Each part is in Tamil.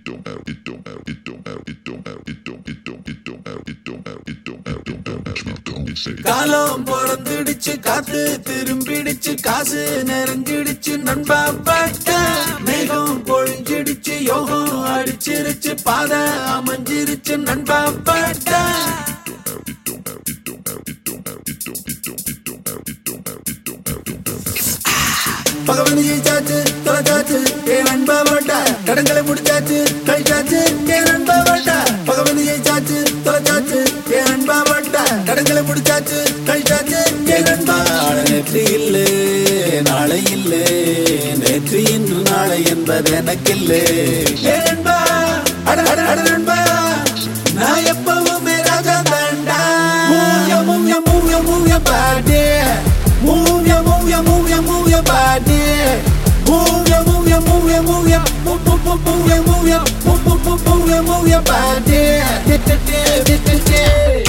don't matter, it don't matter, it don't matter, it don't matter, it don't, it don't, it don't matter, it don't matter, it don't matter, it don't matter, it don't, it say, காலம் பிறந்துடுச்சு காத்து திரும்பிடுச்சு காசு நெருங்கிடுச்சு நண்பா பட்ட மேகம் பொழிஞ்சிடுச்சு யோகம் அடிச்சிருச்சு பாதை அமைஞ்சிருச்சு நண்பா பட்ட it don't matter, it don't matter, it don't matter, it don't, it don't, it don't matter, it don't matter, it don't matter, it don't matter. பகவனி ஜெயிச்சாச்சு தொலைச்சாச்சு ஏ நண்பா பட்ட கடன்களை முடிச்சாச்சு கழிச்சாச்சு ஏ நண்பா பட்ட பகவனி ஜெயிச்சாச்சு தொலைச்சாச்சு ஏ நண்பா பட்ட கடன்களை முடிச்சாச்சு கழிச்சாச்சு ஏ நண்பா ஆட நேற்று இல்லை நாளை இல்லை நேற்று இன்று நாளை என்பது எனக்கில்லை ஏ நண்பா அட அட அட நண்பா நான் எப்பவுமே ராஜா தாண்டா மூய மூய மூய மூய பாடே மூய மூய மூய மூய பாடே மூய மூய மூய மூய மூ- மூ- மூ- மூய மூய மூ- மூ- மூ- மூய மூய பாடே டே டே டே டே டே டே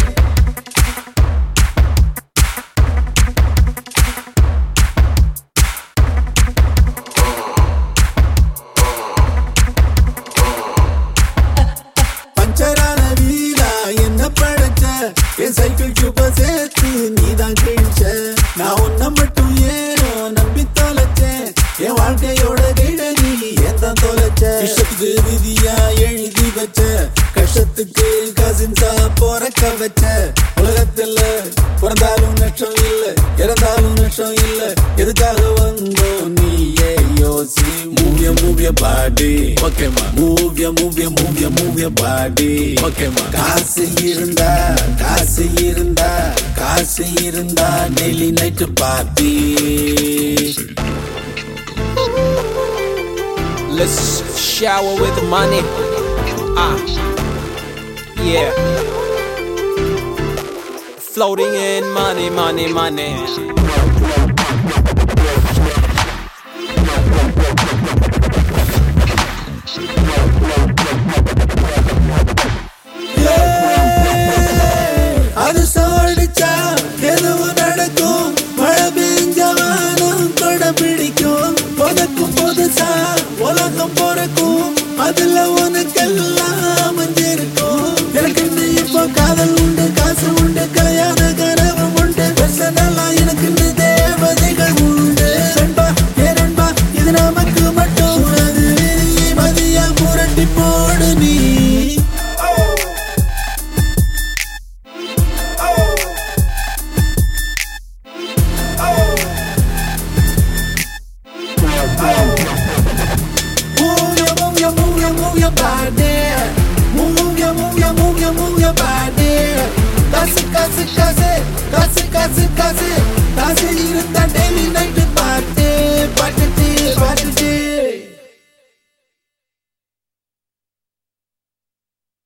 பஞ்சரான வீரா என்ன படைச்ச என் சைக்கிள் சூப்பர் சேர்த்து நீதான் கிழிச்ச நான் உன்னை மட்டும் ஏனோ நம்பி தொலைச்சேன் என் வாழ்க்கையோட கிட நீ ஏன் தான் தொலைச்ச இஷ்டத்துக்கு விதியா எழுதி வச்ச கஷ்டத்துக்கு கசின்ஸா போறக்க வச்ச உலகத்துல பிறந்தாலும் நஷ்டம் இல்ல இறந்தாலும் நஷ்டம் இல்ல எதுக்காக வந்தோம் நீயே யோசி மூவிய மூவிய பாடி ஓகேமா மூவிய மூவிய மூவிய மூவிய பாடி ஓகேமா காசு இருந்தா காசு இருந்தா காசு இருந்தா daily night party Let's shower with money. Ah, yeah. Floating in money, money, money. அது சாடிச்சா எதுவும் நடக்கும் மழை பெஞ்சவானும் கொடை பிடிக்கும் புதக்கும் புதுசா உலகம் பிறக்கும் அதுல உனக்கெல்லாம் அமைஞ்சிருக்கும் எனக்கு இன்னும் இப்போ காதல் உண்டு காசு உண்டு கல்யாண கனவு உண்டு பெருசனெல்லாம் எனக்கு இன்னும் தேவதைகள் உண்டு நண்பா ஏ நண்பா இது நமக்கு மட்டும் அது விதியை மதியா புரட்டி போடு நீ Move your, move your, move your, move your body. Move your, move your, move your, move your body. Kazi, kazi, kazi, kazi, kazi, kazi.